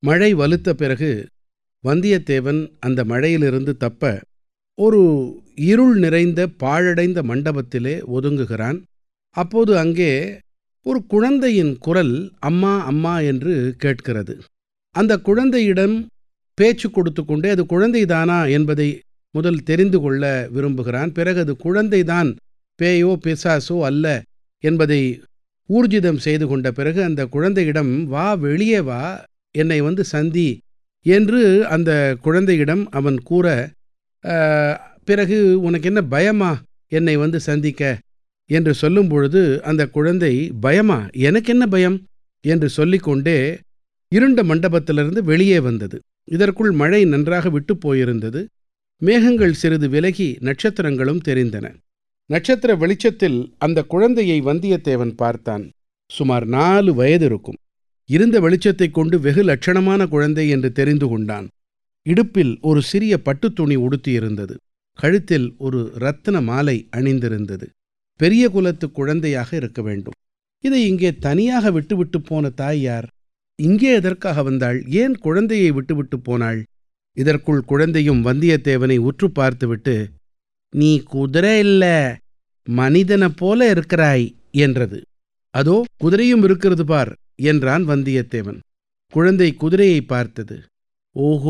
மழை வலுத்த பிறகு வந்தியத்தேவன் அந்த மழையிலிருந்து தப்ப ஒரு இருள் நிறைந்த பாழடைந்த மண்டபத்திலே ஒதுங்குகிறான் அப்போது அங்கே ஒரு குழந்தையின் குரல் அம்மா அம்மா என்று கேட்கிறது அந்த குழந்தையிடம் பேச்சு கொடுத்து கொண்டே அது குழந்தைதானா என்பதை முதல் தெரிந்து கொள்ள விரும்புகிறான் பிறகு அது குழந்தைதான் பேயோ பிசாசோ அல்ல என்பதை ஊர்ஜிதம் செய்து கொண்ட பிறகு அந்த குழந்தையிடம் வா வெளியே வா என்னை வந்து சந்தி என்று அந்த குழந்தையிடம் அவன் கூற பிறகு உனக்கு என்ன பயமா என்னை வந்து சந்திக்க என்று சொல்லும் பொழுது அந்த குழந்தை பயமா எனக்கு என்ன பயம் என்று சொல்லிக்கொண்டே இருண்ட மண்டபத்திலிருந்து வெளியே வந்தது இதற்குள் மழை நன்றாக விட்டு போயிருந்தது மேகங்கள் சிறிது விலகி நட்சத்திரங்களும் தெரிந்தன நட்சத்திர வெளிச்சத்தில் அந்த குழந்தையை வந்தியத்தேவன் பார்த்தான் சுமார் நாலு வயது இருக்கும் இருந்த வெளிச்சத்தைக் கொண்டு வெகு லட்சணமான குழந்தை என்று தெரிந்து கொண்டான் இடுப்பில் ஒரு சிறிய பட்டுத் துணி உடுத்தியிருந்தது கழுத்தில் ஒரு ரத்தின மாலை அணிந்திருந்தது பெரிய குலத்து குழந்தையாக இருக்க வேண்டும் இதை இங்கே தனியாக விட்டுவிட்டு போன தாய் யார் இங்கே எதற்காக வந்தாள் ஏன் குழந்தையை விட்டுவிட்டு போனாள் இதற்குள் குழந்தையும் வந்தியத்தேவனை உற்று பார்த்துவிட்டு நீ குதிரை இல்ல மனிதனைப் போல இருக்கிறாய் என்றது அதோ குதிரையும் இருக்கிறது பார் என்றான் வந்தியத்தேவன் குழந்தை குதிரையை பார்த்தது ஓஹோ